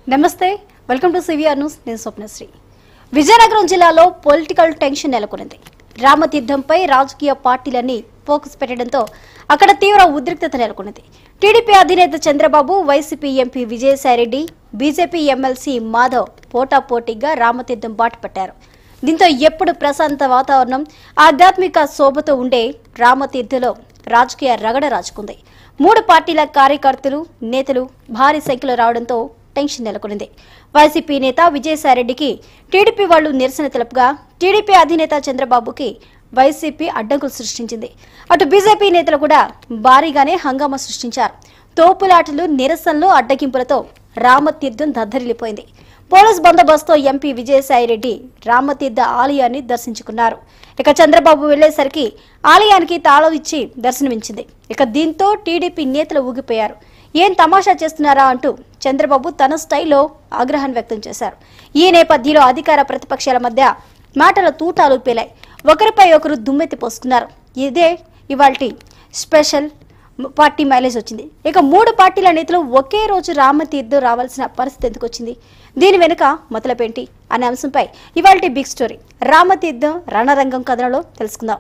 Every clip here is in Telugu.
నమస్తే వెల్కమ్ టు సివిఆర్ న్యూస్ నేను స్వప్నశ్రీ విజయనగరం జిల్లాలో పొలిటికల్ టెన్షన్ నెలకొనింది రామతీర్థంపై రాజకీయ పార్టీలన్నీ ఫోకస్ పెట్టడంతో అక్కడ తీవ్ర ఉద్రిక్తత నెలకొన్నది టీడీపీ అధినేత Chandrababu YCP MP Vijayasai Reddy BJP MLC Madhav పోటాపోటీగా రామతీర్థం బాట పట్టారు దీంతో ఎప్పుడు ప్రశాంత వాతావరణం ఆధ్యాత్మిక శోభతో ఉండే రామతీర్థలో రాజకీయ రగడ రాజుకుంది మూడు పార్టీల కార్యకర్తలు నేతలు భారీ సంఖ్యలో రావడంతో టెన్షన్ నెలకొనింది వైసీపీ నేత విజయసాయిరెడ్డికి టీడీపీ వాళ్లు నిరసన తెలుపగా టీడీపీ అధినేత చంద్రబాబుకి వైసీపీ అడ్డంకులు సృష్టించింది అటు బీజేపీ నేతలు కూడా భారీగానే హంగామా సృష్టించారు తోపులాటలు నిరసనలు అడ్డగింపులతో రామతీర్థం దద్దరిల్లిపోయింది పోలీస్ బందోబస్తుతో ఎంపీ విజయసాయిరెడ్డి రామతీర్థ ఆలయాన్ని దర్శించుకున్నారు ఇక చంద్రబాబు వెళ్లేసరికి ఆలయానికి తాళం ఇచ్చి దర్శనమించింది ఇక దీంతో టీడీపీ నేతలు ఊగిపోయారు ఏం తమాషా చేస్తున్నారా అంటూ చంద్రబాబు తన స్టైల్లో ఆగ్రహం వ్యక్తం చేశారు ఈ నేపథ్యంలో అధికార ప్రతిపక్షాల మధ్య మాటల తూటాలు పేలాయి ఒకరిపై ఒకరు దుమ్మెత్తి పోసుకున్నారు ఇదే ఇవాల్టి స్పెషల్ పార్టీ మైలేజ్ వచ్చింది ఇక మూడు పార్టీల నేతలు ఒకే రోజు రామతీర్థం రావాల్సిన పరిస్థితి ఎందుకు వచ్చింది దీని వెనుక మొదలపేంటి అనే అంశంపై ఇవాల్టి బిగ్ స్టోరీ రామతీర్థం రణరంగం కథనంలో తెలుసుకుందాం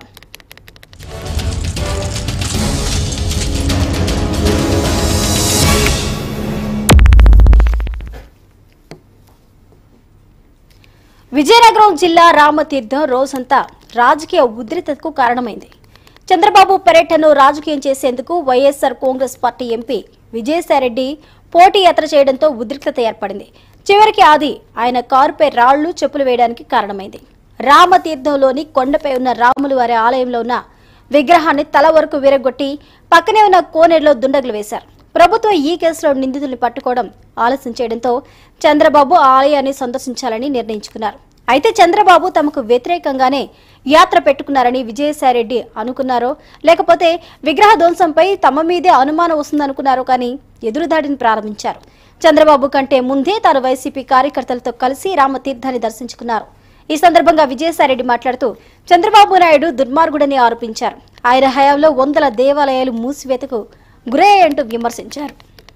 విజయనగరం జిల్లా రామతీర్థం రోజంతా రాజకీయ ఉద్రిక్తతకు కారణమైంది చంద్రబాబు పర్యటనను రాజకీయం చేసేందుకు YSR Congress party MP Vijayasai Reddy పోటీ యాత్ర చేయడంతో ఉద్రిక్తత ఏర్పడింది చివరికి అది ఆయన కారుపై రాళ్లు చెప్పులు వేయడానికి కారణమైంది రామతీర్థంలోని కొండపై ఉన్న రాములు వారి ఆలయంలో ఉన్న విగ్రహాన్ని తల వరకు విరగొట్టి పక్కనే ఉన్న కోనేరులో దుండగులు వేశారు ప్రభుత్వం ఈ కేసులో నిందితుల్ని పట్టుకోవడం ఆలస్యం చేయడంతో చంద్రబాబు ఆ ఆలయాన్ని సందర్శించాలని నిర్ణయించుకున్నారు అయితే చంద్రబాబు తమకు వ్యతిరేకంగానే యాత్ర పెట్టుకున్నారని విజయసాయిరెడ్డి అనుకున్నారో లేకపోతే విగ్రహ ధ్వంసంపై తమ మీదే అనుమానం వస్తుందనుకున్నారో కానీ ఎదురుదాడిని ప్రారంభించారు చంద్రబాబు కంటే ముందే తాను వైసీపీ కార్యకర్తలతో కలిసి రామతీర్థాన్ని దర్శించుకున్నారు ఈ సందర్భంగా విజయసాయిరెడ్డి మాట్లాడుతూ చంద్రబాబు నాయుడు దుర్మార్గుడని ఆరోపించారు ఆయన హయాంలో వందల దేవాలయాలు మూసివేతకు గురయ్యాయంటూ విమర్శించారు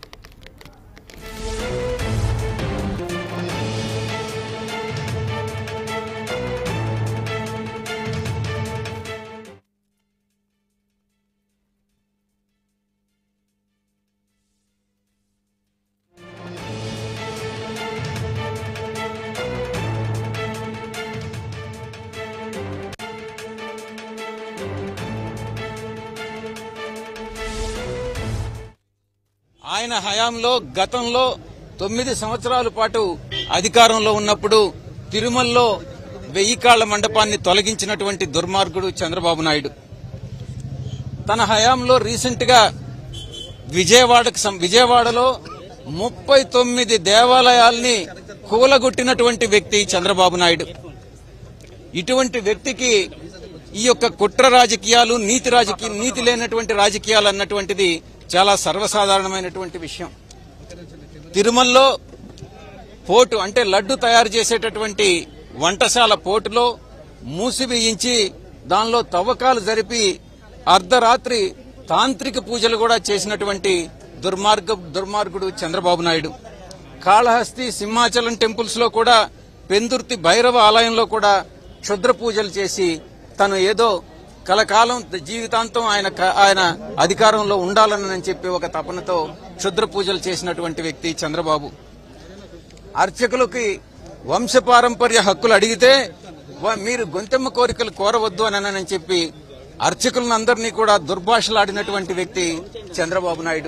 ఆయన హయాంలో గతంలో తొమ్మిది సంవత్సరాల పాటు అధికారంలో ఉన్నప్పుడు తిరుమలలో వెయ్యి కాళ్ల మండపాన్ని తొలగించినటువంటి దుర్మార్గుడు చంద్రబాబు నాయుడు తన హయాంలో రీసెంట్ గా విజయవాడకు సం- విజయవాడలో ముప్పై తొమ్మిది దేవాలయాల్ని కూలగొట్టినటువంటి వ్యక్తి చంద్రబాబు నాయుడు ఇటువంటి వ్యక్తికి ఈ యొక్క కుట్ర రాజకీయాలు నీతి రాజకీయ నీతి లేనటువంటి రాజకీయాలు అన్నటువంటిది చాలా సర్వసాధారణమైనటువంటి విషయం తిరుమలలో పోటు అంటే లడ్డు తయారు చేసేటటువంటి వంటశాల పోటులో మూసివేయించి దానిలో తవ్వకాలు జరిపి అర్ధరాత్రి తాంత్రిక పూజలు కూడా చేసినటువంటి దుర్మార్గ దుర్మార్గుడు చంద్రబాబు నాయుడు కాళహస్తి సింహాచలం టెంపుల్స్ లో కూడా పెందుర్తి భైరవ ఆలయంలో కూడా క్షుద్ర పూజలు చేసి తను ఏదో కలకాలం జీవితాంతం ఆయన క- ఆయన అధికారంలో ఉండాలని చెప్పి ఒక తపనతో క్షుద్ర పూజలు చేసినటువంటి వ్యక్తి చంద్రబాబు అర్చకులకి వంశపారంపర్య హక్కులు అడిగితే వ- మీరు గొంతెమ్మ కోరికలు కోరవద్దు అని అని చెప్పి అర్చకులందరినీ కూడా దుర్భాషలాడినటువంటి వ్యక్తి చంద్రబాబు నాయుడు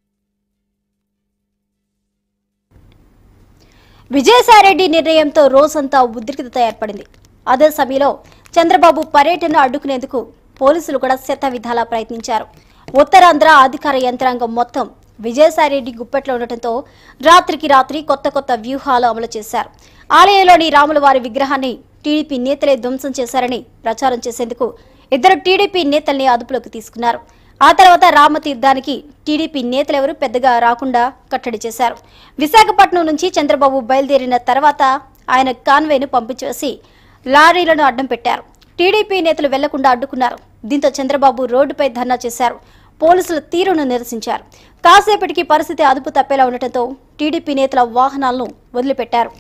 విజయసాయిరెడ్డి నిర్ణయంతో రోజంతా ఉద్రిక్తత ఏర్పడింది అదే సమయంలో చంద్రబాబు పర్యటన అడ్డుకునేందుకు పోలీసులు కూడా శత విధాలా ప్రయత్నించారు ఉత్తరాంధ్ర అధికార యంత్రాంగం మొత్తం విజయసాయిరెడ్డి గుప్పెట్లో ఉండటంతో రాత్రికి రాత్రి కొత్త కొత్త వ్యూహాలు అమలు చేశారు ఆలయంలోని రాముల వారి విగ్రహాన్ని టీడీపీ నేతలే ధ్వంసం చేశారని ప్రచారం చేసేందుకు ఇద్దరు టీడీపీ నేతల్ని అదుపులోకి తీసుకున్నారు ఆ తర్వాత రామతీర్థానికి టీడీపీ నేతలెవరూ పెద్దగా రాకుండా కట్టడి చేశారు విశాఖపట్నం నుంచి చంద్రబాబు బయలుదేరిన తర్వాత ఆయన కాన్వేను పంపించేసి లారీలను అడ్డం పెట్టారు టీడీపీ నేతలు వెళ్లకుండా అడ్డుకున్నారు దీంతో చంద్రబాబు రోడ్డుపై ధర్నా చేశారు పోలీసుల తీరును నిరసించారు కాసేపటికి పరిస్థితి అదుపు తప్పేలా ఉండటంతో టీడీపీ నేతల వాహనాలను వదిలిపెట్టారు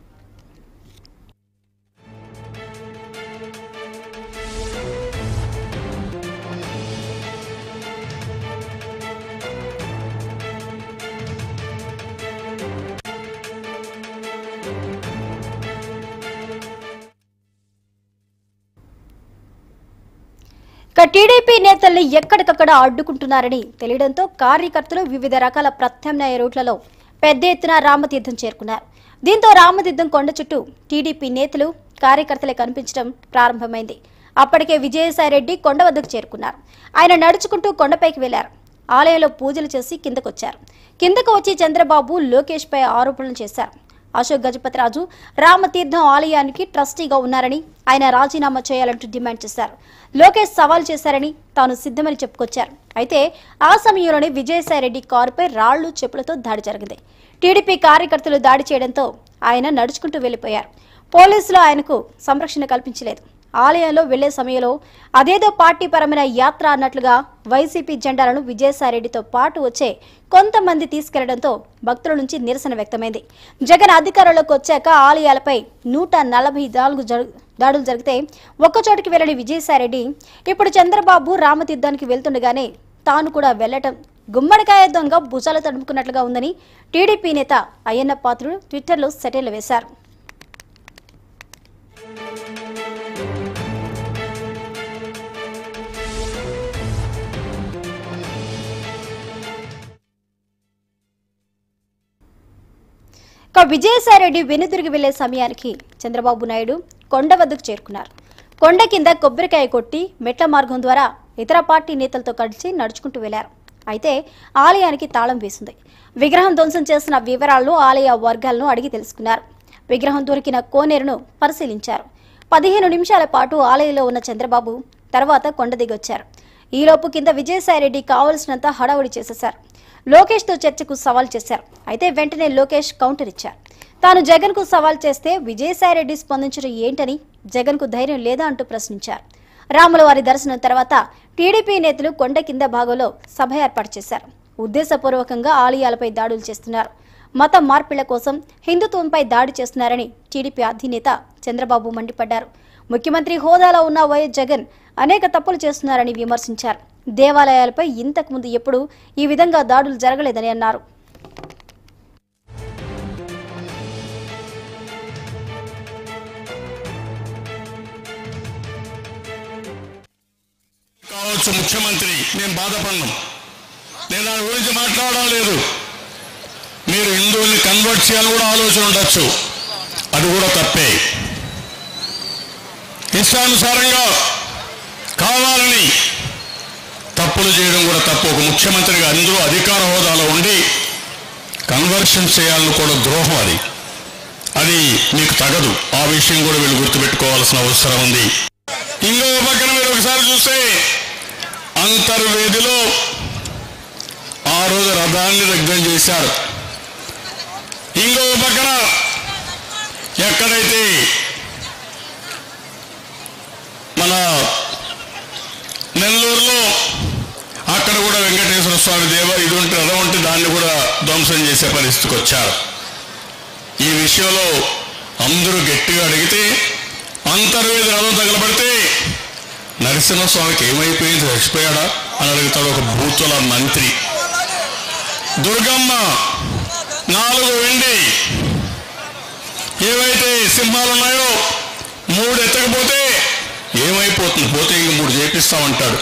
ఇక టీడీపీ నేతల్ని ఎక్కడికక్కడ అడ్డుకుంటున్నారని తెలియడంతో కార్యకర్తలు వివిధ రకాల ప్రత్యామ్నాయ రూట్లలో పెద్ద ఎత్తున రామతీర్థం చేరుకున్నారు దీంతో రామతీర్థం కొండ చుట్టూ టీడీపీ నేతలు కార్యకర్తలే కనిపించడం ప్రారంభమైంది అప్పటికే విజయసాయిరెడ్డి కొండ వద్దకు చేరుకున్నారు ఆయన నడుచుకుంటూ కొండపైకి వెళ్లారు ఆలయంలో పూజలు చేసి కిందకొచ్చారు కిందకు వచ్చి చంద్రబాబు లోకేష్ పై ఆరోపణలు చేశారు అశోక్ గజపతిరాజు రామతీర్థం ఆలయానికి ట్రస్టీగా ఉన్నారని ఆయన రాజీనామా చేయాలంటూ డిమాండ్ చేశారు లోకేష్ సవాల్ చేశారని తాను సిద్ధమని చెప్పుకొచ్చారు అయితే ఆ సమయంలోనే విజయసాయిరెడ్డి కారుపై రాళ్లు చెప్పులతో దాడి జరిగింది టీడీపీ కార్యకర్తలు దాడి చేయడంతో ఆయన నడుచుకుంటూ వెళ్లిపోయారు పోలీసులు ఆయనకు సంరక్షణ కల్పించలేదు ఆలయంలో వెళ్లే సమయంలో అదేదో పార్టీ పరమైన యాత్ర అన్నట్లుగా వైసీపీ జెండాలను విజయసాయిరెడ్డితో పాటు వచ్చే కొంతమంది తీసుకెళ్లడంతో భక్తుల నుంచి నిరసన వ్యక్తమైంది జగన్ అధికారంలోకి వచ్చాక ఆలయాలపై నూట నలభై నాలుగు జరు- దాడులు జరిగితే ఒక్కచోటికి వెళ్లని విజయసాయిరెడ్డి ఇప్పుడు చంద్రబాబు రామతీర్థానికి వెళ్తుండగానే తాను కూడా వెళ్లటం గుమ్మడికాయ దొంగ భుజాలు తడుముకున్నట్లుగా ఉందని టీడీపీ నేత అయ్యన్న పాత్రుడు ట్విట్టర్లో సెటైర్లు వేశారు ఇక విజయసాయిరెడ్డి వెనుదిరిగి వెళ్లే సమయానికి చంద్రబాబు నాయుడు కొండ వద్దకు చేరుకున్నారు కొండ కింద కొబ్బరికాయ కొట్టి మెట్ల మార్గం ద్వారా ఇతర పార్టీ నేతలతో కలిసి నడుచుకుంటూ వెళ్లారు అయితే ఆలయానికి తాళం వేసింది విగ్రహం ధ్వంసం చేసిన వివరాలను ఆలయ వర్గాలను అడిగి తెలుసుకున్నారు విగ్రహం దొరికిన కోనేరును పరిశీలించారు పదిహేను నిమిషాల పాటు ఆలయంలో ఉన్న చంద్రబాబు తర్వాత కొండ దిగొచ్చారు ఈలోపు కింద విజయసాయిరెడ్డి కావలసినంత హడావుడి చేసేశారు లోకేష్ తో చర్చకు సవాల్ చేశారు అయితే వెంటనే లోకేష్ కౌంటర్ ఇచ్చారు తాను జగన్ కు సవాల్ చేస్తే విజయసాయిరెడ్డి స్పందించడం ఏంటని జగన్ కు ధైర్యం లేదా అంటూ ప్రశ్నించారు రాముల వారి దర్శనం తర్వాత టీడీపీ నేతలు కొండ కింద భాగంలో సభ ఏర్పాటు చేశారు ఉద్దేశపూర్వకంగా ఆలయాలపై దాడులు చేస్తున్నారు మత మార్పిళ్ల కోసం హిందుత్వంపై దాడి చేస్తున్నారని టీడీపీ అధినేత చంద్రబాబు మండిపడ్డారు ముఖ్యమంత్రి హోదాలో ఉన్న వైఎస్ జగన్ అనేక తప్పులు చేస్తున్నారని విమర్శించారు దేవాలయాలపై ఇంతకు ముందు ఎప్పుడూ ఈ విధంగా దాడులు జరగలేదని అన్నారు కావచ్చు ముఖ్యమంత్రి నేను బాధపడను నేను దాని గురించి మాట్లాడడం లేదు మీరు హిందువుల్ని కన్వర్ట్ చేయాలని కూడా ఆలోచన ఉండొచ్చు అది కూడా తప్పే ఇష్టానుసారంగా కావాలని తప్పులు చేయడం కూడా తప్పు ఒక ముఖ్యమంత్రిగా అందరూ అధికార హోదాలో ఉండి కన్వర్షన్ చేయాలని కూడా ద్రోహం అది అది మీకు తగదు ఆ విషయం కూడా వీళ్ళు గుర్తుపెట్టుకోవాల్సిన అవసరం ఉంది ఇంకో పక్కన మీరు ఒకసారి చూస్తే అంతర్వేదిలో ఆ రోజు రథాన్ని దగ్ధం చేశారు ఇంకో పక్కన ఎక్కడైతే మన నెల్లూరులో అక్కడ కూడా వెంకటేశ్వర స్వామి దేవ ఇది ఉంటే రథం ఉంటే దాన్ని కూడా ధ్వంసం చేసే పరిస్థితికి వచ్చారు ఈ విషయంలో అందరూ గట్టిగా అడిగితే అంతర్వేది రథం తగలబడితే నరసింహస్వామికి ఏమైపోయింది చచ్చిపోయాడా అని అడుగుతాడు ఒక భూతుల మంత్రి దుర్గమ్మ నాలుగు వెండి ఏవైతే సింహాలు ఉన్నాయో మూడు ఎత్తకపోతే ఏమైపోతుంది పోతే ఇంక మూడు చేపిస్తామంటాడు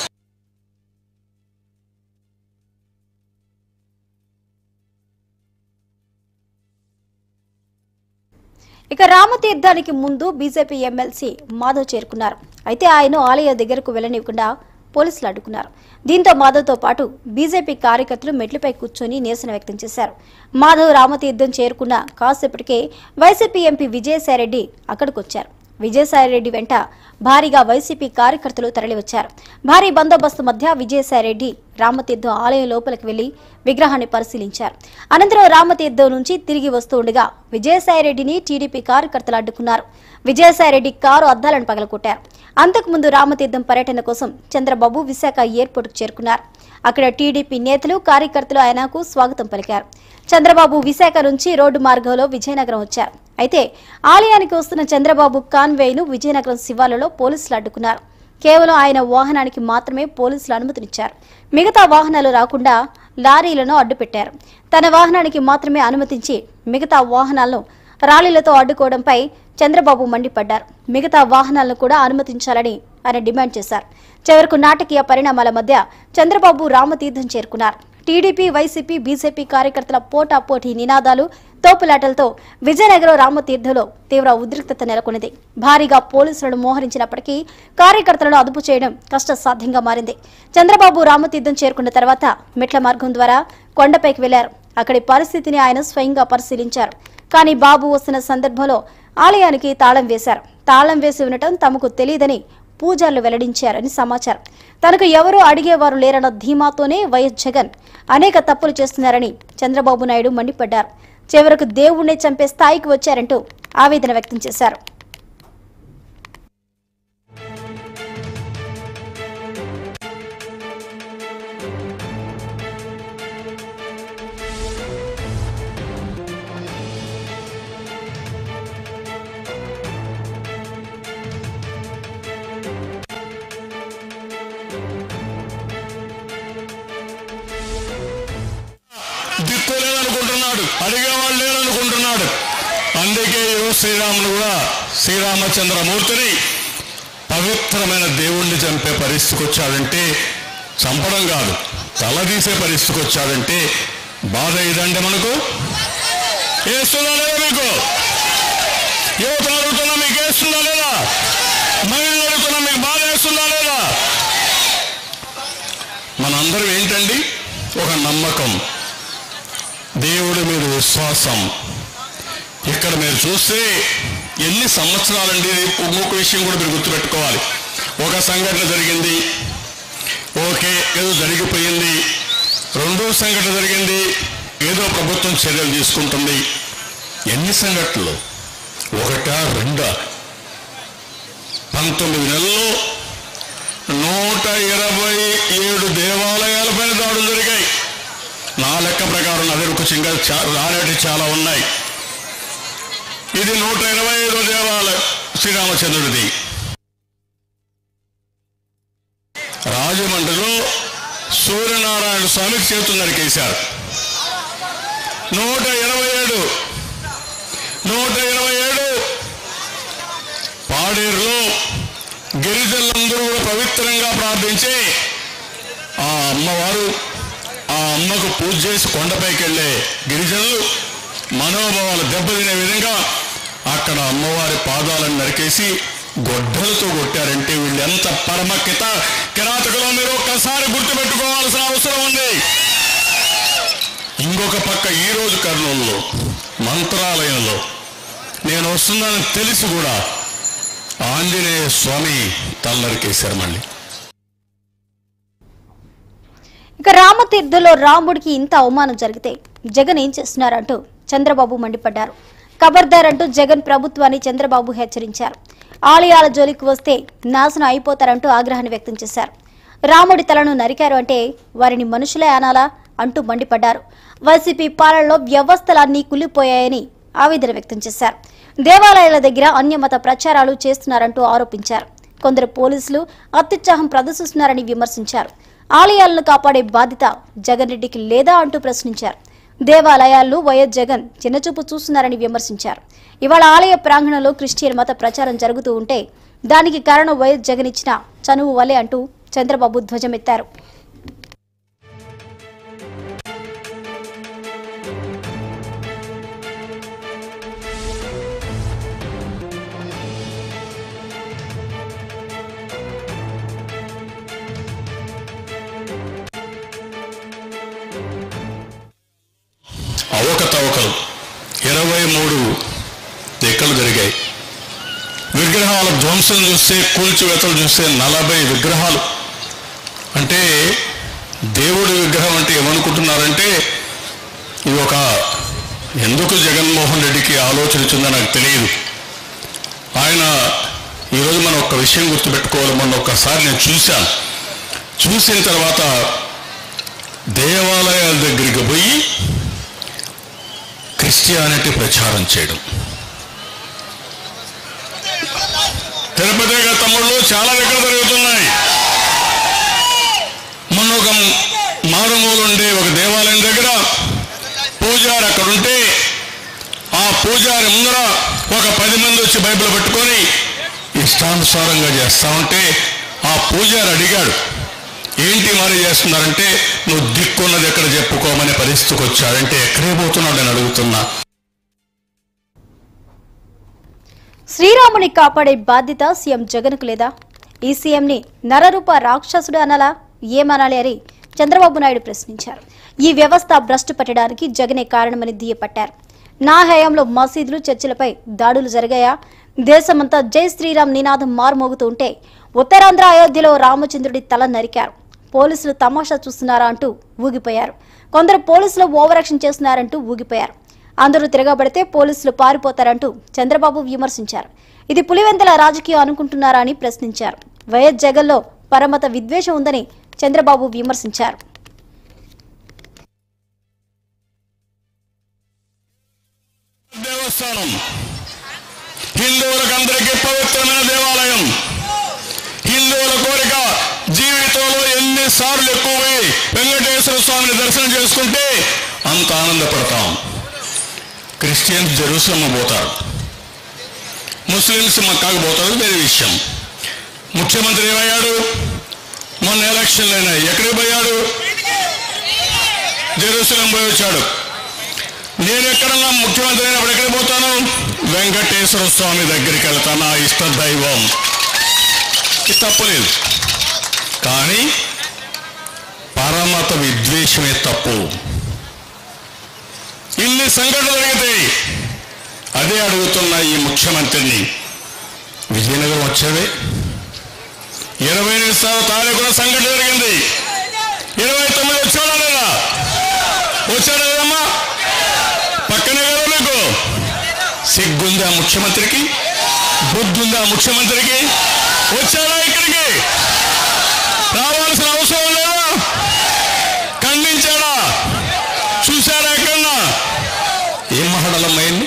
ఇక రామతీర్థానికి ముందు బీజేపీ ఎమ్మెల్సీ మాధవ్ చేరుకున్నారు అయితే ఆయన ఆలయ దగ్గరకు వెళ్లనివ్వకుండా పోలీసులు అడ్డుకున్నారు దీంతో మాధవ్తో పాటు బీజేపీ కార్యకర్తలు మెట్లపై కూర్చొని నిరసన వ్యక్తం చేశారు మాధవ్ రామతీర్థం చేరుకున్న కాసేపటికే వైసీపీ ఎంపీ విజయసాయిరెడ్డి అక్కడికి వచ్చారు విజయసాయిరెడ్డి వెంట భారీగా వైసీపీ కార్యకర్తలు తరలివచ్చారు భారీ బందోబస్తు మధ్య విజయసాయిరెడ్డి రామతీర్థం ఆలయం లోపలికి వెళ్లి విగ్రహాన్ని పరిశీలించారు అనంతరం రామతీర్థం నుంచి తిరిగి వస్తూ ఉండగా విజయసాయిరెడ్డిని టీడీపీ కార్యకర్తలు అడ్డుకున్నారు విజయసాయిరెడ్డి కారు అద్దాలను పగలకొట్టారు అంతకుముందు రామతీర్థం పర్యటన కోసం చంద్రబాబు విశాఖ ఎయిర్పోర్టుకు చేరుకున్నారు అక్కడ టీడీపీ నేతలు కార్యకర్తలు ఆయనకు స్వాగతం పలికారు చంద్రబాబు విశాఖ నుంచి రోడ్డు మార్గంలో విజయనగరం వచ్చారు అయితే ఆలయానికి వస్తున్న చంద్రబాబు కాన్వేయ్ను విజయనగరం శివార్లలో పోలీసులు అడ్డుకున్నారు కేవలం ఆయన వాహనానికి మాత్రమే పోలీసులు అనుమతినిచ్చారు మిగతా వాహనాలు రాకుండా లారీలను అడ్డుపెట్టారు తన వాహనానికి మాత్రమే అనుమతించి మిగతా వాహనాలను రాలీలతో అడ్డుకోవడంపై చంద్రబాబు మండిపడ్డారు మిగతా వాహనాలను కూడా అనుమతించాలని ఆయన డిమాండ్ చేశారు చివరకు నాటకీయ పరిణామాల మధ్య చంద్రబాబు రామతీర్థం చేరుకున్నారు టీడీపీ వైసీపీ బీజేపీ కార్యకర్తల పోటాపోటీ నినాదాలు తోపులాటలతో విజయనగరం రామతీర్థంలో తీవ్ర ఉద్రిక్తత నెలకొన్నది భారీగా పోలీసులను మోహరించినప్పటికీ కార్యకర్తలను అదుపు చేయడం కష్టసాధ్యంగా మారింది చంద్రబాబు రామతీర్థం చేరుకున్న తర్వాత మెట్ల మార్గం ద్వారా కొండపైకి వెళ్లారు అక్కడి పరిస్థితిని ఆయన స్వయంగా పరిశీలించారు కానీ బాబు వస్తున్న సందర్భంలో ఆలయానికి తాళం వేశారు తాళం వేసి ఉండటం తమకు తెలియదని పూజార్లు వెల్లడించారని సమాచారం తనకు ఎవరూ అడిగేవారు లేరన్న ధీమాతోనే వైఎస్ జగన్ అనేక తప్పులు చేస్తున్నారని చంద్రబాబు నాయుడు మండిపడ్డారు చివరకు దేవుణ్ణి చంపే స్థాయికి వచ్చారంటూ ఆవేదన వ్యక్తం చేశారు దిక్కు లేదనుకుంటున్నాడు అడిగేవాళ్ళు లేరనుకుంటున్నాడు అందుకే ఈరోజు శ్రీరాములు కూడా శ్రీరామచంద్రమూర్తిని పవిత్రమైన దేవుణ్ణి చంపే పరిస్థితికి వచ్చాడంటే చంపడం కాదు తల తీసే పరిస్థితికి వచ్చాడంటే బాధ ఇదండి మనకు వేస్తుందా లేదా మీకు యువత అడుగుతున్నా మీకు వేస్తుందా లేదా మహిళలు అడుగుతున్నా మీకు బాధ వేస్తుందా లేదా మనందరం ఏంటండి ఒక నమ్మకం దేవుడి మీద విశ్వాసం ఇక్కడ మీరు చూస్తే ఎన్ని సంవత్సరాలండి ఇంకొక విషయం కూడా మీరు గుర్తుపెట్టుకోవాలి ఒక సంఘటన జరిగింది ఓకే ఏదో జరిగిపోయింది రెండో సంఘటన జరిగింది ఏదో ప్రభుత్వం చర్యలు తీసుకుంటుంది ఎన్ని సంఘటనలు ఒకటా రెండా పంతొమ్మిది నెలల్లో నూట ఇరవై ఏడు దేవాలయాలపైన దాడులు జరిగాయి నా లెక్క ప్రకారం నా దగ్గర కొంచెం ఇంకా చా- రానేటి చాలా ఉన్నాయి ఇది నూట ఇరవై ఐదో దేవాలయం శ్రీరామచంద్రుడిది రాజమండ్రిలో సూర్యనారాయణ స్వామికి చేతులు నరికేశారు నూట ఇరవై ఏడు నూట ఇరవై ఏడు పాడేరులో గిరిజనులందరూ కూడా పవిత్రంగా ప్రార్థించి ఆ అమ్మవారు ఆ అమ్మకు పూజ చేసి కొండపైకి వెళ్ళే గిరిజనులు మనోభావాలు దెబ్బతినే విధంగా అక్కడ అమ్మవారి పాదాలను నరికేసి గొడ్డలతో కొట్టారంటే వీళ్ళు ఎంత పరమ కిత కిరాతకులో మీరు ఒక్కసారి గుర్తుపెట్టుకోవాల్సిన అవసరం ఉంది ఇంకొక పక్క ఈ రోజు కర్నూలులో మంత్రాలయంలో నేను వస్తున్నానని తెలిసి కూడా ఆంజనేయ స్వామి తల్లరికేశారు మళ్ళీ ఇక రామతీర్థంలో రాముడికి ఇంత అవమానం జరిగితే జగన్ ఏం చేస్తున్నారంటూ చంద్రబాబు మండిపడ్డారు ఖబర్దార్ అంటూ జగన్ ప్రభుత్వాన్ని చంద్రబాబు హెచ్చరించారు ఆలయాల జోలికి వస్తే నాశనం అయిపోతారంటూ ఆగ్రహాన్ని వ్యక్తం చేశారు రాముడి తలను నరికారు అంటే వారిని మనుషులే అనాలా అంటూ మండిపడ్డారు వైసీపీ పాలనలో వ్యవస్థలన్నీ కులిపోయాయని ఆవేదన వ్యక్తం చేశారు దేవాలయాల దగ్గర అన్యమత ప్రచారాలు చేస్తున్నారంటూ ఆరోపించారు కొందరు పోలీసులు అత్యుత్సాహం ప్రదర్శిస్తున్నారని విమర్శించారు ఆలయాలను కాపాడే బాధ్యత జగన్ రెడ్డికి లేదా అంటూ ప్రశ్నించారు దేవాలయాల్లో వైఎస్ జగన్ చిన్నచూపు చూస్తున్నారని విమర్శించారు ఇవాళ ఆలయ ప్రాంగణంలో క్రిస్టియన్ మత ప్రచారం జరుగుతూ ఉంటే దానికి కారణం వైఎస్ జగన్ ఇచ్చిన చనువు వలె అంటూ చంద్రబాబు ధ్వజమెత్తారు అవకతవకలు ఇరవై మూడు ఎక్కలు జరిగాయి విగ్రహాల ధ్వంసం చూస్తే కూల్చివేతలు చూస్తే నలభై విగ్రహాలు అంటే దేవుడి విగ్రహం అంటే ఏమనుకుంటున్నారంటే ఇది ఒక ఎందుకు జగన్మోహన్ రెడ్డికి ఆలోచన ఇచ్చిందో నాకు తెలియదు ఆయన ఈరోజు మనం ఒక విషయం గుర్తుపెట్టుకోవాలి మొన్న ఒక్కసారి నేను చూశాను చూసిన తర్వాత దేవాలయాల దగ్గరికి పోయి క్రిస్టియానిటీ ప్రచారం చేయడం తిరుపతి దగ్గర తమ్ముళ్ళు చాలా దగ్గర జరుగుతున్నాయి మొన్న ఒక మారుమూలు ఉండే ఒక దేవాలయం దగ్గర పూజారి అక్కడ ఉంటే ఆ పూజారి ముందర ఒక పది మంది వచ్చి బైబిల్ పట్టుకొని ఇష్టానుసారంగా చేస్తా ఉంటే ఆ పూజారి అడిగాడు ఏంటి మరి చేస్తున్నారంటే నువ్వు దిక్కున్నది ఎక్కడ చెప్పుకోమనే పరిస్థితికి వచ్చాడంటే ఎక్కడే పోతున్నాడు నేను అడుగుతున్నా శ్రీరాముని కాపాడే బాధ్యత సీఎం జగన్కు లేదా ఈ సీఎంని నరరూప రాక్షసుడు అనాలా ఏమనాలి అని చంద్రబాబు నాయుడు ప్రశ్నించారు ఈ వ్యవస్థ భ్రష్టు పట్టడానికి జగనే కారణమని దుయ్యపట్టారు నా హయాంలో మసీదులు చర్చిలపై దాడులు జరిగాయా దేశమంతా జై శ్రీరామ్ నినాదం మారుమోగుతూ ఉంటే ఉత్తరాంధ్ర అయోధ్యలో రామచంద్రుడి తల నరికారు పోలీసులు తమాషా చూస్తున్నారా అంటూ ఊగిపోయారు కొందరు పోలీసులు ఓవరాక్షన్ చేస్తున్నారంటూ ఊగిపోయారు అందరూ తిరగబడితే పోలీసులు పారిపోతారంటూ చంద్రబాబు విమర్శించారు ఇది పులివెందల రాజకీయం అనుకుంటున్నారా అని ప్రశ్నించారు వైఎస్ జగన్లో పరమత విద్వేషం ఉందని చంద్రబాబు విమర్శించారు దేవస్థానం హిందువులకు అందరికీ పవిత్రమైన దేవాలయం హిందువుల కోరిక జీవితంలో ఎన్నిసార్లు ఎక్కువ పోయి వెంకటేశ్వర స్వామిని దర్శనం చేసుకుంటే అంత ఆనందపడతాం క్రిస్టియన్స్ జెరూసలం పోతారు ముస్లిమ్స్ మక్కాకు పోతారు వేరే విషయం ముఖ్యమంత్రి ఏమయ్యాడు మొన్న ఎలక్షన్లు అయినాయి ఎక్కడికి పోయాడు జెరూసలం పోయి వచ్చాడు నేను ఎక్కడన్నా ముఖ్యమంత్రి అయినప్పుడు ఎక్కడికి పోతాను వెంకటేశ్వర స్వామి దగ్గరికి వెళ్తాను నా ఇష్ట దైవం ఇది తప్పులేదు కానీ పరమత విద్వేషమే తప్పు ఇన్ని సంఘటనలు జరిగితే అదే అడుగుతున్న ఈ ముఖ్యమంత్రిని విజయనగరం వచ్చావే ఇరవై నిమిషాల తారీఖున సంఘటన జరిగింది ఇరవై తొమ్మిది వచ్చాడా లేదా వచ్చాడా లేదమ్మా పక్కనే కదా మీకు సిగ్గుందా ముఖ్యమంత్రికి బుద్ధుందా ముఖ్యమంత్రికి వచ్చారా ఇక్కడికి రావాల్సిన అవసరం లేదా ఖండించాడా చూశారా ఎక్కడన్నా ఏం మహడలమ్మైంది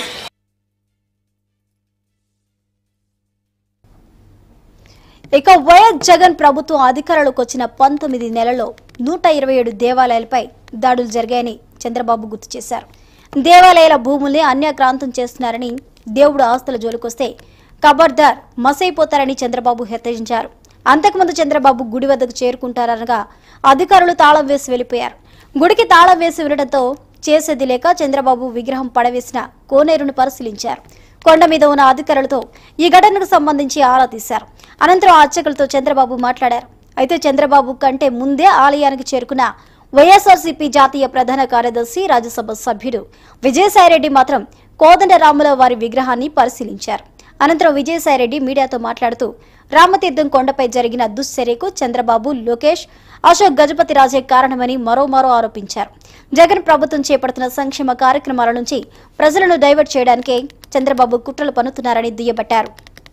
ఇక వైఎస్ జగన్ ప్రభుత్వం అధికారంలోకి వచ్చిన పంతొమ్మిది నెలల్లో నూట ఇరవై ఏడు దేవాలయాలపై దాడులు జరిగాయని చంద్రబాబు గుర్తు చేశారు దేవాలయాల భూముల్ని అన్యాక్రాంతం చేస్తున్నారని దేవుడు ఆస్తుల జోలికొస్తే కబర్దార్ మసైపోతారని చంద్రబాబు హెచ్చరించారు అంతకుముందు చంద్రబాబు గుడి వద్దకు చేరుకుంటారనగా అధికారులు తాళం వేసి వెళ్లిపోయారు గుడికి తాళం వేసి వెళ్ళడంతో చేసేది లేక చంద్రబాబు విగ్రహం పడవేసిన కోనేరును పరిశీలించారు కొండ మీద ఉన్న అధికారులతో ఈ ఘటనకు సంబంధించి ఆరా తీశారు అనంతరం అర్చకులతో చంద్రబాబు మాట్లాడారు అయితే చంద్రబాబు కంటే ముందే ఆలయానికి చేరుకున్న వైఎస్ఆర్సీపీ జాతీయ ప్రధాన కార్యదర్శి రాజ్యసభ సభ్యుడు విజయసాయిరెడ్డి మాత్రం కోదండరాముల వారి విగ్రహాన్ని పరిశీలించారు అనంతరం విజయసాయిరెడ్డి మీడియాతో మాట్లాడుతూ రామతీర్థం కొండపై జరిగిన దుశ్చర్యకు చంద్రబాబు లోకేష్ అశోక్ గజపతి రాజే కారణమని మరోమారో ఆరోపించారు జగన్ ప్రభుత్వం చేపడుతున్న సంక్షేమ కార్యక్రమాల నుంచి ప్రజలను డైవర్ట్ చేయడానికే చంద్రబాబు కుట్రలు పన్నుతున్నారని దుయ్యబట్టారు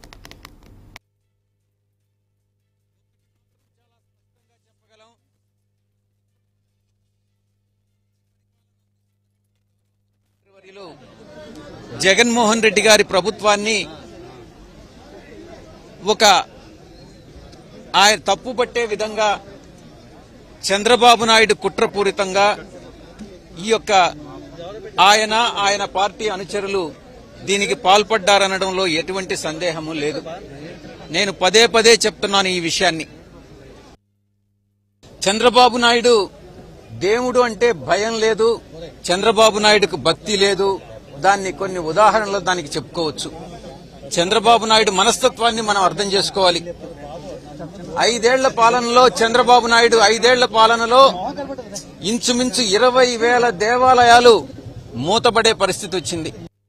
ఫిబ్రవరిలో జగన్మోహన్ రెడ్డి గారి ప్రభుత్వాన్ని ఒక ఆయన తప్పు పట్టే విధంగా చంద్రబాబు నాయుడు కుట్రపూరితంగా ఈ యొక్క ఆయన ఆయన పార్టీ అనుచరులు దీనికి పాల్పడ్డారనడంలో ఎటువంటి సందేహము లేదు నేను పదే పదే చెప్తున్నాను ఈ విషయాన్ని చంద్రబాబు నాయుడు దేవుడు అంటే భయం లేదు చంద్రబాబు నాయుడుకు భక్తి లేదు దాన్ని కొన్ని ఉదాహరణలు దానికి చెప్పుకోవచ్చు చంద్రబాబు నాయుడు మనస్తత్వాన్ని మనం అర్థం చేసుకోవాలి ఐదేళ్ల పాలనలో చంద్రబాబు నాయుడు ఐదేళ్ల పాలనలో ఇంచుమించు ఇరవై వేల దేవాలయాలు మూతపడే పరిస్థితి వచ్చింది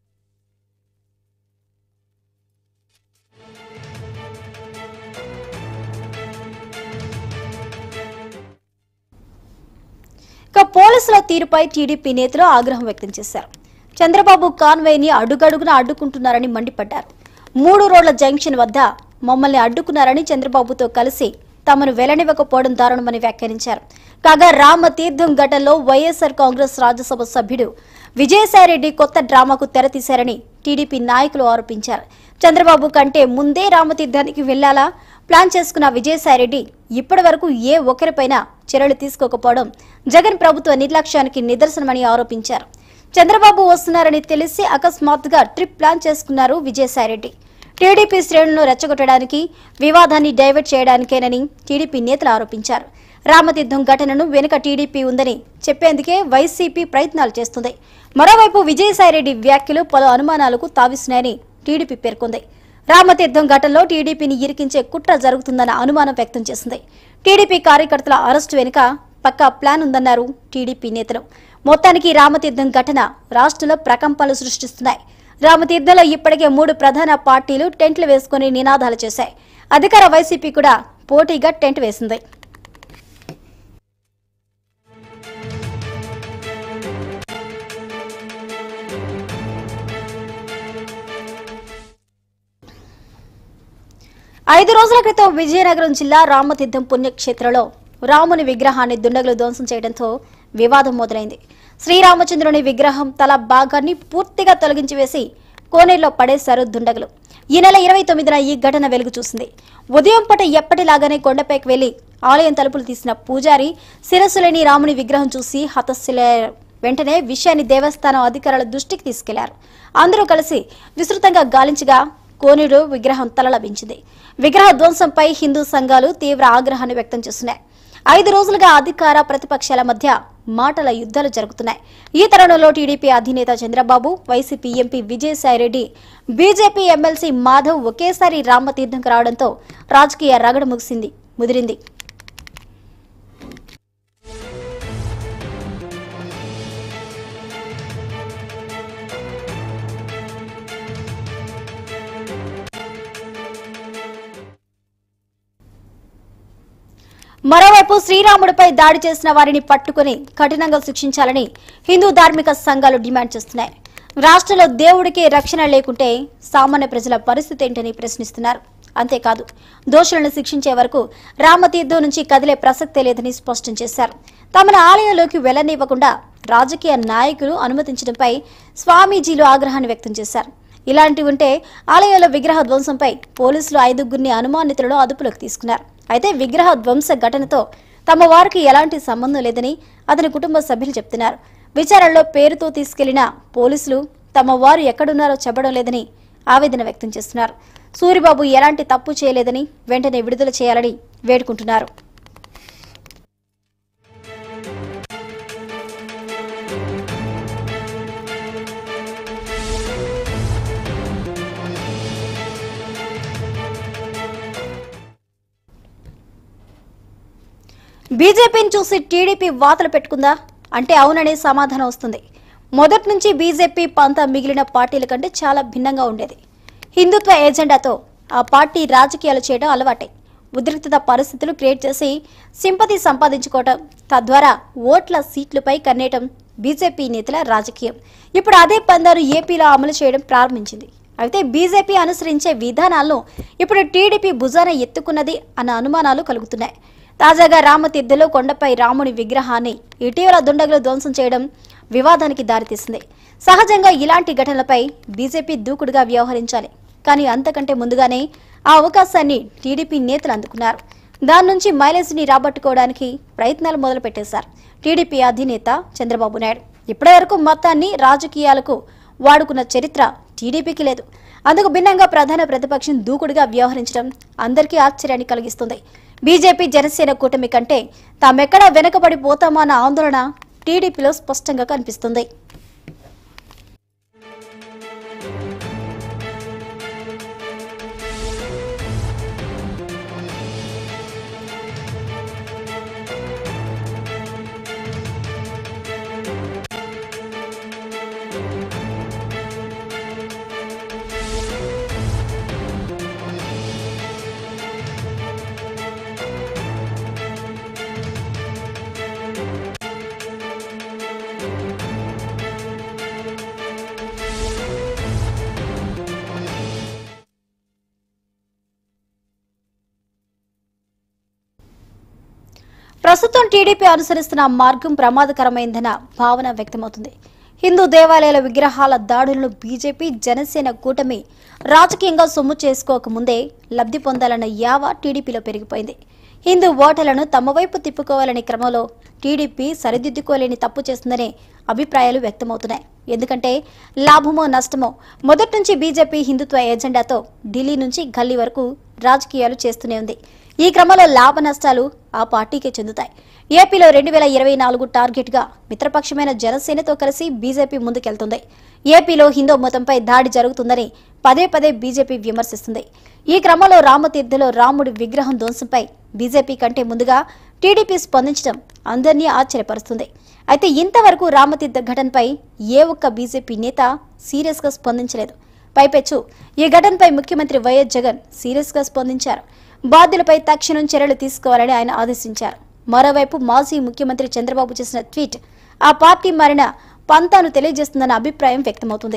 ఇక పోలీసుల తీరుపై టీడీపీ నేతలు ఆగ్రహం వ్యక్తం చేశారు చంద్రబాబు కాన్వేని అడుగడుగున అడ్డుకుంటున్నారని మండిపడ్డారు మూడు రోడ్ల జంక్షన్ వద్ద మమ్మల్ని అడ్డుకున్నారని చంద్రబాబుతో కలిసి తమను వెళ్లనివ్వకపోవడం దారుణమని వ్యాఖ్యానించారు కాగా రామతీర్థం ఘటనలో వైఎస్ఆర్ కాంగ్రెస్ రాజ్యసభ సభ్యుడు విజయసాయిరెడ్డి కొత్త డ్రామాకు తెరతీశారని టీడీపీ నాయకులు ఆరోపించారు చంద్రబాబు కంటే ముందే రామతీర్థానికి వెళ్లాలా ప్లాన్ చేసుకున్న విజయసాయిరెడ్డి ఇప్పటి వరకు ఏ ఒక్కరిపైనా చర్యలు తీసుకోకపోవడం జగన్ ప్రభుత్వ నిర్లక్ష్యానికి నిదర్శనమని ఆరోపించారు చంద్రబాబు వస్తున్నారని తెలిసి అకస్మాత్తుగా ట్రిప్ ప్లాన్ చేసుకున్నారు విజయసాయిరెడ్డి టీడీపీ శ్రేణులను రెచ్చగొట్టడానికి వివాదాన్ని డైవర్ట్ చేయడానికేనని టీడీపీ నేతలు ఆరోపించారు రామతీర్థం ఘటనను వెనుక టీడీపీ ఉందని చెప్పేందుకే వైసీపీ ప్రయత్నాలు చేస్తుంది మరోవైపు విజయసాయిరెడ్డి వ్యాఖ్యలు పలు అనుమానాలకు తావిస్తున్నాయని టీడీపీ పేర్కొంది రామతీర్థం ఘటనలో టీడీపీని ఇరికించే కుట్ర జరుగుతుందన్న అనుమానం వ్యక్తం చేసింది టీడీపీ కార్యకర్తల అరెస్టు వెనుక పక్కా ప్లాన్ ఉందన్నారు టీడీపీ నేతలు మొత్తానికి రామతీర్థం ఘటన రాష్ట్రంలో ప్రకంపనలు సృష్టిస్తున్నాయి రామతీర్థంలో ఇప్పటికే మూడు ప్రధాన పార్టీలు టెంట్లు వేసుకుని నినాదాలు చేశాయి అధికార వైసీపీ కూడా పోటీగా టెంట్ వేసింది ఐదు రోజుల క్రితం విజయనగరం జిల్లా రామతీర్థం పుణ్యక్షేత్రంలో రాముని విగ్రహాన్ని దుండగులు ధ్వంసం చేయడంతో వివాదం మొదలైంది శ్రీరామచంద్రుని విగ్రహం తల భాగాన్ని పూర్తిగా తొలగించి వేసి కోనేరులో పడేశారు దుండగులు ఈ నెల ఇరవై తొమ్మిదిన ఈ ఘటన వెలుగు చూసింది ఉదయం పూట ఎప్పటిలాగానే కొండపైకి వెళ్లి ఆలయం తలుపులు తీసిన పూజారి శిరస్సులేని రాముని విగ్రహం చూసి హతశిలయ్యారు వెంటనే విషయాన్ని దేవస్థానం అధికారుల దృష్టికి తీసుకెళ్లారు అందరూ కలిసి విస్తృతంగా గాలించగా కోనేరు విగ్రహం తలలభించింది విగ్రహ ధ్వంసంపై హిందూ సంఘాలు తీవ్ర ఆగ్రహాన్ని వ్యక్తం చేస్తున్నాయి ఐదు రోజులుగా అధికార ప్రతిపక్షాల మధ్య మాటల యుద్ధాలు జరుగుతున్నాయి ఈ తరుణంలో టీడీపీ అధినేత Chandrababu YCP MP Vijayasai Reddy BJP MLC Madhav ఒకేసారి రామతీర్థంకు రావడంతో రాజకీయ రగడ ముగిసింది ముదిరింది మరోవైపు శ్రీరాముడిపై దాడి చేసిన వారిని పట్టుకుని కఠినంగా శిక్షించాలని హిందూ ధార్మిక సంఘాలు డిమాండ్ చేస్తున్నాయి రాష్ట్రంలో దేవుడికి రక్షణ లేకుంటే సామాన్య ప్రజల పరిస్థితి ఏంటని ప్రశ్నిస్తున్నారు అంతేకాదు దోషులను శిక్షించే వరకు రామతీర్థం నుంచి కదిలే ప్రసక్తే లేదని స్పష్టం చేశారు తమను ఆలయంలోకి వెళ్లనివ్వకుండా రాజకీయ నాయకులు అనుమతించడంపై స్వామీజీలు ఆగ్రహాన్ని వ్యక్తం చేశారు ఇలాంటివి ఉంటే ఆలయంలో విగ్రహ ధ్వంసంపై పోలీసులు ఐదుగురిని అనుమానితులను అదుపులోకి తీసుకున్నారు అయితే విగ్రహ ధ్వంస ఘటనతో తమ వారికి ఎలాంటి సంబంధం లేదని అతని కుటుంబ సభ్యులు చెప్తున్నారు విచారణలో పేరుతో తీసుకెళ్లిన పోలీసులు తమ వారు ఎక్కడున్నారో చెప్పడం లేదని ఆవేదన వ్యక్తం చేస్తున్నారు సూరిబాబు ఎలాంటి తప్పు చేయలేదని వెంటనే విడుదల చేయాలని వేడుకుంటున్నారు బీజేపీని చూసి టీడీపీ వాతలు పెట్టుకుందా అంటే అవుననే సమాధానం వస్తుంది మొదటి నుంచి బీజేపీ పంత మిగిలిన పార్టీల కంటే చాలా భిన్నంగా ఉండేది హిందుత్వ ఎజెండాతో ఆ పార్టీ రాజకీయాలు చేయడం అలవాటే ఉద్రిక్తత పరిస్థితులు క్రియేట్ చేసి సింపతి సంపాదించుకోవటం తద్వారా ఓట్ల సీట్లపై కన్నేయటం బీజేపీ నేతల రాజకీయం ఇప్పుడు అదే పందారు ఏపీలో అమలు చేయడం ప్రారంభించింది అయితే బీజేపీ అనుసరించే విధానాలను ఇప్పుడు టీడీపీ భుజాన ఎత్తుకున్నది అన్న అనుమానాలు కలుగుతున్నాయి తాజాగా రామతీర్థలో కొండపై రాముని విగ్రహాన్ని ఇటీవల దుండగులు ధ్వంసం చేయడం వివాదానికి దారితీసింది సహజంగా ఇలాంటి ఘటనలపై బీజేపీ దూకుడుగా వ్యవహరించాలి కానీ అంతకంటే ముందుగానే ఆ అవకాశాన్ని టీడీపీ నేతలు అందుకున్నారు దాని నుంచి మైలేజ్ని రాబట్టుకోవడానికి ప్రయత్నాలు మొదలుపెట్టేశారు టీడీపీ అధినేత చంద్రబాబు నాయుడు ఇప్పటివరకు మొత్తాన్ని రాజకీయాలకు వాడుకున్న చరిత్ర టీడీపీకి లేదు అందుకు భిన్నంగా ప్రధాన ప్రతిపక్షం దూకుడుగా వ్యవహరించడం అందరికీ ఆశ్చర్యాన్ని కలిగిస్తుంది బీజేపీ జనసేన కూటమి కంటే తామెక్కడా వెనకబడిపోతామా అన్న ఆందోళన టీడీపీలో స్పష్టంగా కనిపిస్తుంది ప్రస్తుతం టీడీపీ అనుసరిస్తున్న మార్గం ప్రమాదకరమైందన్న భావన వ్యక్తమవుతుంది హిందూ దేవాలయాల విగ్రహాల దాడులను బీజేపీ జనసేన కూటమి రాజకీయంగా సొమ్ము చేసుకోకముందే లబ్ధి పొందాలన్న యావ టీడీపీలో పెరిగిపోయింది హిందూ ఓటర్లను తమ వైపు తిప్పుకోవాలనే క్రమంలో టీడీపీ సరిదిద్దుకోలేని తప్పు చేస్తుందనే అభిప్రాయాలు వ్యక్తమవుతున్నాయి ఎందుకంటే లాభమో నష్టమో మొదటి నుంచి బీజేపీ హిందుత్వ ఎజెండాతో ఢిల్లీ నుంచి గల్లీ వరకు రాజకీయాలు చేస్తూనే ఉంది ఈ క్రమంలో లాభ నష్టాలు ఆ పార్టీకే చెందుతాయి ఏపీలో రెండు వేల ఇరవై నాలుగు టార్గెట్గా మిత్రపక్షమైన జనసేనతో కలిసి బీజేపీ ముందుకెళ్తుంది ఏపీలో హిందూ మతంపై దాడి జరుగుతుందని పదే పదే బీజేపీ విమర్శిస్తుంది ఈ క్రమంలో రామతీర్థలో రాముడి విగ్రహం ధ్వంసంపై బీజేపీ కంటే ముందుగా టీడీపీ స్పందించడం అందరినీ ఆశ్చర్యపరుస్తుంది అయితే ఇంతవరకు రామతీర్థ ఘటనపై ఏ ఒక్క బీజేపీ నేత సీరియస్గా స్పందించలేదు పైపెచ్చు ఈ ఘటనపై ముఖ్యమంత్రి వైఎస్ జగన్ సీరియస్గా స్పందించారు బాధ్యులపై తక్షణం చర్యలు తీసుకోవాలని ఆయన ఆదేశించారు మరోవైపు మాజీ ముఖ్యమంత్రి చంద్రబాబు చేసిన ట్వీట్ ఆ పార్టీ మారిన పంతాను తెలియజేస్తుందన్న అభిప్రాయం వ్యక్తమవుతుంది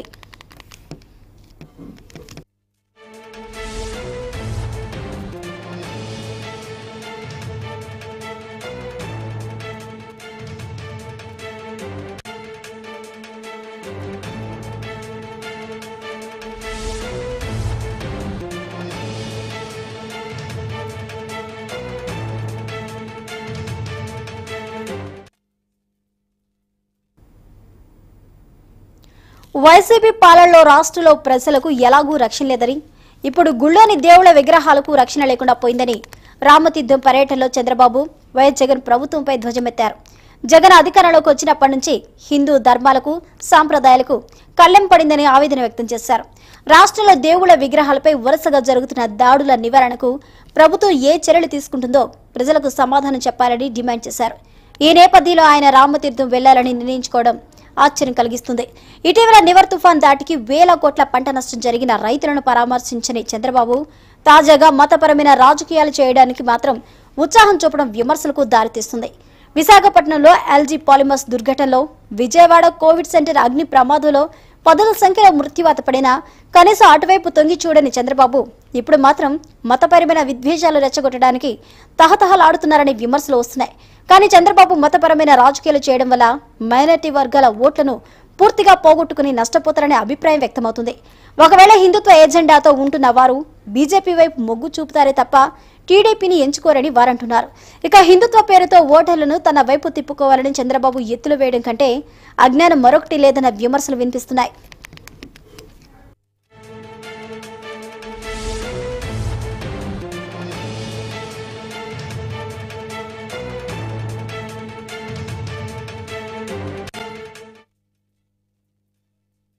వైసీపీ పాలనలో రాష్ట్రంలో ప్రజలకు ఎలాగూ రక్షణ లేదని ఇప్పుడు గుళ్ళోని దేవుళ్ల విగ్రహాలకు రక్షణ లేకుండా పోయిందని రామతీర్థం పర్యటనలో చంద్రబాబు వైఎస్ జగన్ ప్రభుత్వంపై ధ్వజమెత్తారు జగన్ అధికారంలోకి వచ్చినప్పటి నుంచి హిందూ ధర్మాలకు సాంప్రదాయాలకు కళ్ళెం పడిందని ఆవేదన వ్యక్తం చేశారు రాష్ట్రంలో దేవుళ్ల విగ్రహాలపై వరుసగా జరుగుతున్న దాడుల నివారణకు ప్రభుత్వం ఏ చర్యలు తీసుకుంటుందో ప్రజలకు సమాధానం చెప్పాలని డిమాండ్ చేశారు ఈ నేపథ్యంలో ఆయన రామతీర్థం వెళ్లాలని నిర్ణయించుకోవడం ఆశ్చర్యం కలిగిస్తుంది ఇటీవల నివర్ తుఫాన్ దాటికి వేల కోట్ల పంట నష్టం జరిగిన రైతులను పరామర్శించని చంద్రబాబు తాజాగా మతపరమైన రాజకీయాలు చేయడానికి మాత్రం ఉత్సాహం చూపడం విమర్శలకు దారితీస్తుంది విశాఖపట్నంలో ఎల్జీ పాలిమర్స్ దుర్ఘటనలో విజయవాడ కోవిడ్ సెంటర్ అగ్ని ప్రమాదంలో పదుల సంఖ్యలో మృత్యువాత పడినా కనీసం అటువైపు తొంగి చూడని చంద్రబాబు ఇప్పుడు మాత్రం మతపరమైన విద్వేషాలు రెచ్చగొట్టడానికి తహతహలాడుతున్నారని విమర్శలు వస్తున్నాయి కానీ చంద్రబాబు మతపరమైన రాజకీయాలు చేయడం వల్ల మైనారిటీ వర్గాల ఓట్లను పూర్తిగా పోగొట్టుకుని నష్టపోతారనే అభిప్రాయం వ్యక్తమవుతుంది ఒకవేళ హిందుత్వ ఎజెండాతో ఉంటున్న వారు బీజేపీ వైపు మొగ్గు చూపుతారే తప్ప టీడీపీని ఎంచుకోరని వారంటున్నారు ఇక హిందుత్వ పేరుతో ఓటర్లను తన వైపు తిప్పుకోవాలని చంద్రబాబు ఎత్తులు వేయడం కంటే అజ్ఞానం మరొకటి లేదన్న విమర్శలు వినిపిస్తున్నాయి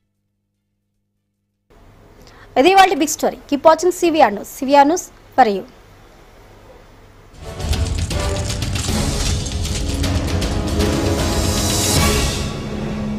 ఇది వాళ్ళ big story keep watching CVR news CVR news for you